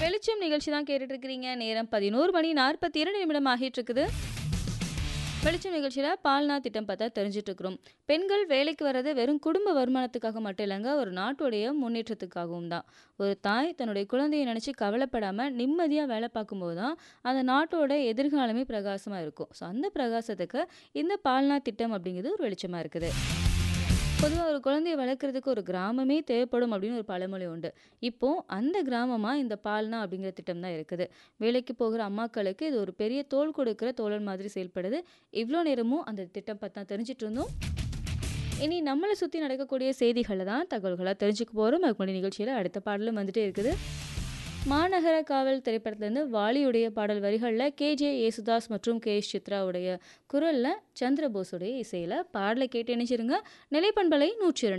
வெளிச்சம் நிகழ்ச்சி தான் கேட்டுட்டு இருக்கிறீங்க. நேரம் 11 மணி 42 நிமிடம் ஆகிட்டு இருக்குது. வெளிச்சம் நிகழ்ச்சியில பால்னா திட்டம் பார்த்தா தெரிஞ்சுட்டு இருக்கிறோம். பெண்கள் வேலைக்கு வர்றது வெறும் குடும்ப வருமானத்துக்காக மட்டும் இல்லங்க, ஒரு நாட்டுடைய முன்னேற்றத்துக்காகவும் தான். ஒரு தாய் தன்னுடைய குழந்தைய நினைச்சு கவலைப்படாம நிம்மதியா வேலை பார்க்கும்போது தான், அந்த நாட்டோட எதிர்காலமே பிரகாசமா இருக்கும். ஸோ அந்த பிரகாசத்துக்கு இந்த பால்னா திட்டம் அப்படிங்கிறது ஒரு வெளிச்சமா இருக்குது. பொதுவா ஒரு குழந்தைய வளர்க்கறதுக்கு ஒரு கிராமமே தேவைப்படும் அப்படின்னு ஒரு பழமொழி உண்டு. இப்போ அந்த கிராமமா இந்த பால்னா அப்படிங்கிற திட்டம் தான் இருக்குது. வேலைக்கு போகிற அம்மாக்களுக்கு இது ஒரு பெரிய தோள் கொடுக்கிற தோழன் மாதிரி செயல்படுது. இவ்ளோ நேரமும் அந்த திட்டம் பத்தி தான் தெரிஞ்சுட்டு இருந்தோம். இனி நம்மள சுத்தி நடக்கக்கூடிய செய்திகள தான் தகவல்களா தெரிஞ்சுக்க போறோம். அதுக்கு முன்னாடி நிகழ்ச்சியில அடுத்த பாடலும் வந்துட்டே இருக்குது. மாநகர காவல் திரைப்படத்திலேருந்து வாலியுடைய பாடல் வரிகள்ல கே.ஜே. யேசுதாஸ் மற்றும் கே.எஸ். சித்ராவுடைய குரல்ல சந்திரபோஸுடைய இசையில பாடலை கேட்டு இணைஞ்சிருங்க. நிலைப்பண்பலை 102